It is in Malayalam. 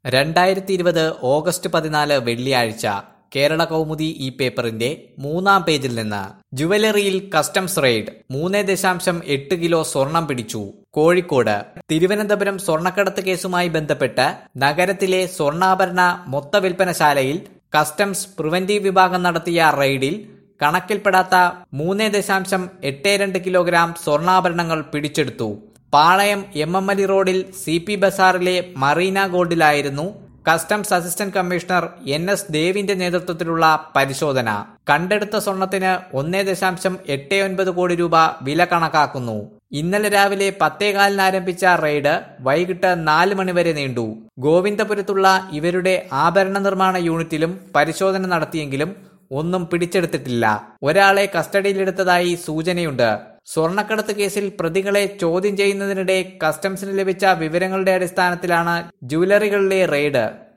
രണ്ടായിരത്തി ഇരുപത് ഓഗസ്റ്റ് പതിനാല് വെള്ളിയാഴ്ച കേരള കൗമുദി ഈ പേപ്പറിന്റെ മൂന്നാം പേജിൽ നിന്ന് ജുവലറിയിൽ കസ്റ്റംസ് റെയ്ഡ് മൂന്ന് ദശാംശം എട്ട് കിലോ സ്വർണം പിടിച്ചു കോഴിക്കോട് തിരുവനന്തപുരം സ്വർണ്ണക്കടത്ത് കേസുമായി ബന്ധപ്പെട്ട് നഗരത്തിലെ സ്വർണ്ണാഭരണ മൊത്ത വിൽപ്പനശാലയിൽ കസ്റ്റംസ് പ്രിവന്റീവ് വിഭാഗം നടത്തിയ റെയ്ഡിൽ കണക്കിൽപ്പെടാത്ത മൂന്ന് ദശാംശം എട്ട് രണ്ട് കിലോഗ്രാം സ്വർണ്ണാഭരണങ്ങൾ പിടിച്ചെടുത്തു പാളയം എം എം അലി റോഡിൽ സി പി ബസാറിലെ മറീന ഗോൾഡിലായിരുന്നു customs assistant commissioner N S ദേവിന്റെ നേതൃത്വത്തിലുള്ള പരിശോധന കണ്ടെടുത്ത സ്വർണത്തിന് ഒന്നേ ദശാംശം എട്ട് ഒൻപത് കോടി രൂപ വില കണക്കാക്കുന്നു ഇന്നലെ രാവിലെ പത്തേകാലിന് ആരംഭിച്ച റെയ്ഡ് വൈകിട്ട് നാല് മണിവരെ നീണ്ടു ഗോവിന്ദപുരത്തുള്ള ഇവരുടെ ആഭരണ നിർമ്മാണ യൂണിറ്റിലും പരിശോധന നടത്തിയെങ്കിലും ഒന്നും പിടിച്ചെടുത്തിട്ടില്ല ഒരാളെ കസ്റ്റഡിയിലെടുത്തതായി സൂചനയുണ്ട് സ്വർണ്ണക്കടത്ത് കേസിൽ പ്രതികളെ ചോദ്യം ചെയ്യുന്നതിനിടെ കസ്റ്റംസിന് ലഭിച്ച വിവരങ്ങളുടെ അടിസ്ഥാനത്തിലാണ് ജുവലറികളിലെ റെയ്ഡ്